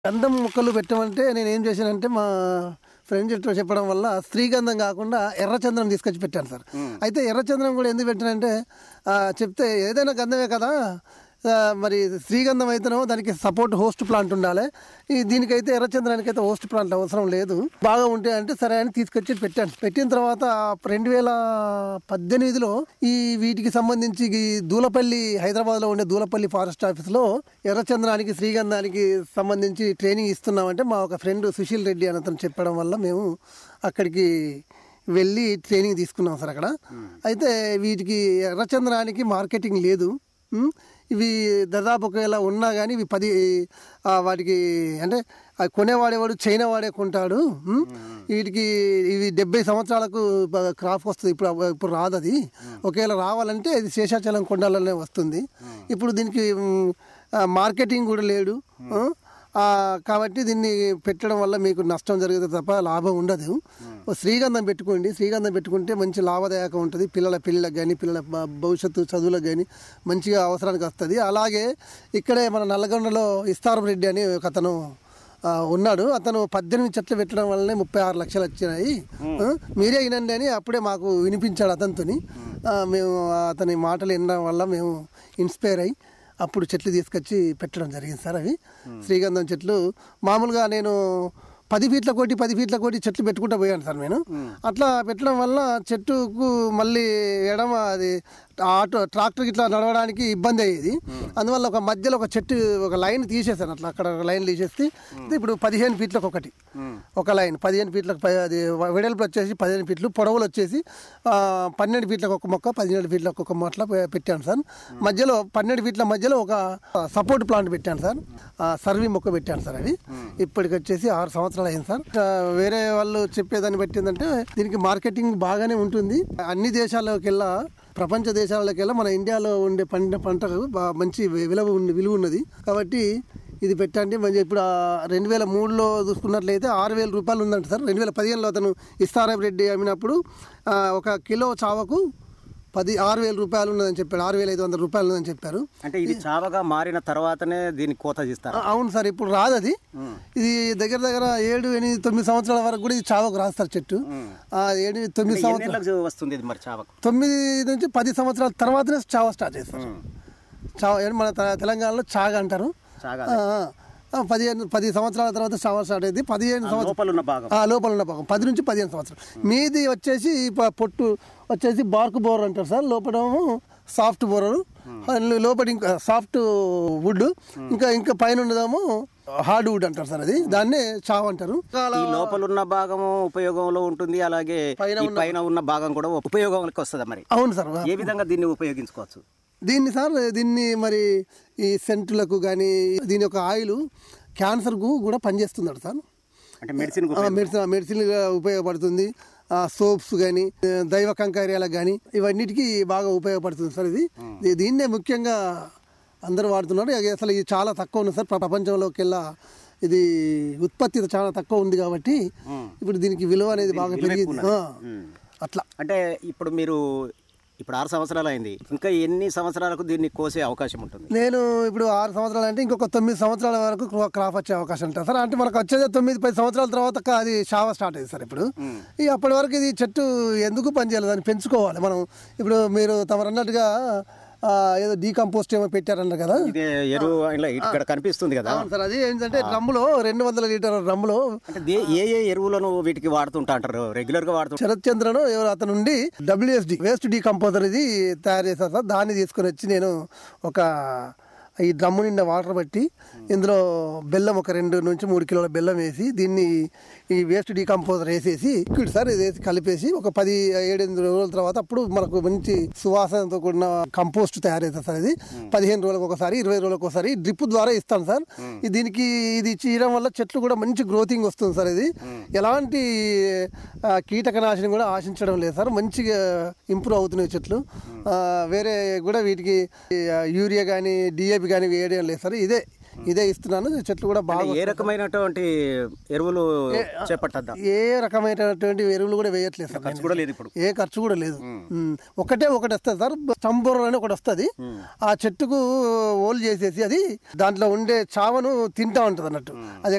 గంధం మొక్కలు పెట్టమంటే నేను ఏం చేశానంటే మా ఫ్రెండ్ చెట్టు చెప్పడం వల్ల శ్రీగంధం కాకుండా ఎర్రచంద్రం తీసుకొచ్చి పెట్టాను సార్ అయితే ఎర్రచంద్రం కూడా ఎందుకు పెట్టానంటే ఆ, చెప్తే ఏదైనా గంధమే కదా ఆ, మరి శ్రీగంధం అయితేనో దానికి సపోర్ట్ హోస్ట్ ప్లాంట్ ఉండాలి ఈ దీనికైతే ఎర్రచంద్రానికి అయితే హోస్ట్ ప్లాంట్ అవసరం లేదు బాగా ఉంటే అంటే సరే అని తీసుకొచ్చి పెట్టాను పెట్టిన తర్వాత రెండు వేల పద్దెనిమిదిలో ఈ వీటికి సంబంధించి ఈ దూలపల్లి హైదరాబాద్లో ఉండే దూలపల్లి ఫారెస్ట్ ఆఫీస్లో ఎర్రచంద్రానికి శ్రీగంధానికి సంబంధించి ట్రైనింగ్ ఇస్తున్నామంటే మా ఒక ఫ్రెండ్ సుశీల్ రెడ్డి అని అతను చెప్పడం వల్ల మేము అక్కడికి వెళ్ళి ట్రైనింగ్ తీసుకున్నాం సార్ అక్కడ అయితే వీటికి ఎర్రచంద్రానికి మార్కెటింగ్ లేదు ఉమ్, ఇవి దాదాపు ఒకవేళ ఉన్నా కానీ ఇవి పది ఆ, వాటికి అంటే ఆ కొనేవాడేవాడు చైనా వాడే కొంటాడు ఉమ్, వీటికి ఇవి డెబ్బై సంవత్సరాలకు బ- క్రాప్ వస్తుంది ఇప్పుడు అవ- ఇప్పుడు రాదు అది ఒకవేళ రావాలంటే ఇది శేషాచలం కొండాలనే వస్తుంది ఇప్పుడు దీనికి ఉమ్, ఆ, మార్కెటింగ్ కూడా లేడు ఆ, ఆ, కాబట్టి దీన్ని పెట్టడం వల్ల మీకు నష్టం జరుగుతుంది తప్ప లాభం ఉండదు ఓ శ్రీగంధం పెట్టుకోండి శ్రీగంధం పెట్టుకుంటే మంచి లాభదాయకం ఉంటుంది పిల్లల పిల్లలకు కానీ పిల్లల భ- భవిష్యత్తు చదువులకు కానీ మంచిగా అవసరానికి వస్తుంది అలాగే ఇక్కడే మన నల్లగొండలో ఇస్తారం రెడ్డి అని ఒక అతను ఆ, ఉన్నాడు అతను పద్దెనిమిది చెట్లు పెట్టడం వల్లనే ముప్పై ఆరు లక్షలు వచ్చినాయి ఆ, మీరే వినండి అని అప్పుడే మాకు వినిపించాడు అతనితోని ఆ, మేము అతని మాటలు వినడం వల్ల మేము ఇన్స్పైర్ అయ్యి అప్పుడు చెట్లు తీసుకొచ్చి పెట్టడం జరిగింది సార్ అవి శ్రీగంధం చెట్లు మామూలుగా నేను పది ఫీట్ల కోటి పది ఫీట్ల కోటి చెట్లు పెట్టుకుంటూ పోయాను సార్ నేను అట్లా పెట్టడం వల్ల చెట్టుకు మళ్ళీ ఎడమ అది ఆటో ట్రాక్టర్ ఇట్లా నడవడానికి ఇబ్బంది అయ్యేది అందువల్ల ఒక మధ్యలో ఒక చెట్టు ఒక లైన్ తీసేసాను అట్లా అక్కడ ఒక లైన్ తీసేస్తే ఇప్పుడు పదిహేను ఫీట్లకు ఒకటి ఒక లైన్ పదిహేను ఫీట్లకు పై- అది వెడల్పు వచ్చేసి పదిహేను ఫీట్లు పొడవులు వచ్చేసి ఆ, పన్నెండు ఫీట్లకు ఒక మొక్క పదిహేడు ఫీట్లకు ఒక మొట్ల పె- పెట్టాను సార్ మధ్యలో పన్నెండు ఫీట్ల మధ్యలో ఒక సపోర్ట్ ప్లాంట్ పెట్టాను సార్ ఆ, సర్వీ మొక్క పెట్టాను సార్ అది ఇప్పటికి వచ్చేసి ఆరు సంవత్సరాలు అయింది సార్ ఆ, వేరే వాళ్ళు చెప్పేదాన్ని బట్టి ఏంటంటే దీనికి మార్కెటింగ్ బాగానే ఉంటుంది అన్ని దేశాల్లోకి వెళ్ళా ప్రపంచ దేశాలకి వెళ్ళా మన ఇండియాలో ఉండే పండిన పంటకు బా- మంచి విలువ ఉంది విలువ ఉన్నది కాబట్టి ఇది పెట్టండి మంచి ఇప్పుడు రెండు వేల మూడులో చూసుకున్నట్లయితే ఆరు వేల రూపాయలు ఉందంట సార్ రెండు వేల పదిహేనులో అతను ఇస్తారాం రెడ్డి అమ్మినప్పుడు ఆ, ఒక కిలో చావకు పది ఆరు వేల రూపాయలు ఉన్నదని చెప్పాడు ఆరు వేల ఐదు వందల రూపాయలు ఉన్నదని చెప్పారు అంటే ఇది చావగా మారిన తర్వాతనే దీన్ని కోత తీస్తారు ఆ, అవును సార్ ఇప్పుడు రాదు అది ఇది దగ్గర దగ్గర ఏడు ఎనిమిది తొమ్మిది సంవత్సరాల వరకు కూడా ఇది చావకు రాదు సార్ చెట్టు ఆ, ఏడు తొమ్మిది అంటే సంవత్సరాలు ఎన్నేళ్ళకి వస్తుంది ఇది మరి చావకు తొమ్మిది నుంచి పది సంవత్సరాల తర్వాతనే చావ స్టార్ట్ చేస్తారు చావ ఏంటి మన తె- తెలంగాణలో చాగ అంటారు చాగా ఆ, ఆ. ఆ, పదిహేను పది సంవత్సరాల తర్వాత చావ స్టార్ట్ అయింది పదిహేను సంవత్సరాలు లోపల ఉన్న భాగం ఆ, లోపల ఉన్న భాగం పది నుంచి పదిహేను సంవత్సరాలు మీది వచ్చేసి ప- పొట్టు వచ్చేసి బార్క్ బోర్ అంటారు సార్ లోపలేమో సాఫ్ట్ బోరరు లోపల ఇంకా సాఫ్ట్ వుడ్ ఇంకా ఇంకా పైన ఉన్నదేమో హార్డ్ వుడ్ అంటారు సార్ అది దాన్నే చావ్ అంటారు ఈ లోపల ఉన్న భాగము ఉపయోగంలో ఉంటుంది అలాగే పైన ఈ పైన ఉన్న భాగం కూడా ఉపయోగంలోకి వస్తుంది మరి అవును సార్ ఏ విధంగా దీన్ని ఉపయోగించుకోవచ్చు దీన్ని సార్ దీన్ని మరి ఈ సెంటులకు కానీ దీని యొక్క ఆయిల్ క్యాన్సర్కు కూడా పనిచేస్తుందట సార్ అంటే మెడిసిన్ ఆ, మెడిసిన్ మెడిసిన్గా ఉపయోగపడుతుంది సోప్స్ కానీ దైవ కంకార్యాలకు కానీ ఇవన్నిటికీ బాగా ఉపయోగపడుతుంది సార్ ఇది దీ- దీన్నే ముఖ్యంగా అందరూ వాడుతున్నారు ఇక అసలు ఇది చాలా తక్కువ ఉంది సార్ ప్ర- ప్రపంచంలోకి వెళ్ళా ఇది ఉత్పత్తి చాలా తక్కువ ఉంది కాబట్టి ఇప్పుడు దీనికి విలువ అనేది బాగా పెరిగింది ఆ, అట్లా అంటే ఇప్పుడు మీరు ఇప్పుడు ఆరు సంవత్సరాలు అయింది ఇంకా ఎన్ని సంవత్సరాలకు దీన్ని కోసే అవకాశం ఉంటుంది నేను ఇప్పుడు ఆరు సంవత్సరాలు అంటే ఇంకొక తొమ్మిది సంవత్సరాల వరకు క్రా- క్రాప్ వచ్చే అవకాశం ఉంటుంది సార్ అంటే మనకు వచ్చేది తొమ్మిది పది సంవత్సరాల తర్వాత క- అది షావ స్టార్ట్ అయింది సార్ ఇప్పుడు ఈ అప్పటి వరకు ఇది చెట్టు ఎందుకు పనిచేయాలి దాన్ని పెంచుకోవాలి మనం ఇప్పుడు మీరు తమరు అన్నట్టుగా ఆ, ఏదో డీకంపోస్ట్ ఏమో పెట్టారన్నారు కదా ఇదే ఎరువు ఇలా ఇక్కడ కనిపిస్తుంది కదా అవును సార్ అది ఏంటంటే డ్రమ్ములో రెండు వందల లీటర్ డ్రమ్ములో అంటే దే- ఏ ఏ ఎరువులను వీటికి వాడుతుంటా అంటారు రెగ్యులర్ గా వాడుతుంటారు శరత్ చంద్రను ఎవరు అతను ఉండి డబ్ల్యూఎస్డి వేస్ట్ డీకంపోజర్ ఇది తయారు చేశారు సార్ దాన్ని తీసుకొని వచ్చి నేను ఒక ఈ డ్రమ్ము నిండా వాటర్ పట్టి ఇందులో బెల్లం ఒక రెండు నుంచి మూడు కిలోల బెల్లం వేసి దీన్ని ఈ వేస్ట్ డీకంపోజర్ వేసేసి లిక్విడ్ సార్ ఇది వేసి కలిపేసి ఒక పది ఏడెనిమిది రోజుల తర్వాత అప్పుడు మనకు మంచి సువాసనతో కూడిన కంపోస్ట్ తయారవుతుంది సార్ ఇది పదిహేను రోజులకు ఒకసారి ఇరవై రోజులకు ఒకసారి డ్రిప్ ద్వారా ఇస్తాను సార్ ఇది దీనికి ఇది చేయడం వల్ల చెట్లు కూడా మంచి గ్రోతింగ్ వస్తుంది సార్ ఇది ఎలాంటి ఆ, కీటకనాశనం కూడా ఆశించడం లేదు సార్ మంచిగా ఇంప్రూవ్ అవుతున్నాయి చెట్లు ఆ, వేరే కూడా వీటికి ఆ, యూరియా కానీ డిఏపి కానీ వేయడం లేదు సార్ ఇదే ఇదే ఇస్తున్నాను చెట్లు కూడా బాగా ఏ రకమైనటువంటి ఎరువులు చేపట్టద్దా ఏ రకమైనటువంటి ఎరువులు కూడా వేయట్లేదు సార్ ఖర్చు కూడా లేదు ఇప్పుడు ఏ ఖర్చు కూడా లేదు ఉమ్. ఒకటే ఒకటి వస్తుంది సార్ చంబోరం అని ఒకటి వస్తుంది ఆ చెట్టుకు ఓల్ చేసేసి అది దాంట్లో ఉండే చావను తింటా ఉంటుంది అన్నట్టు అది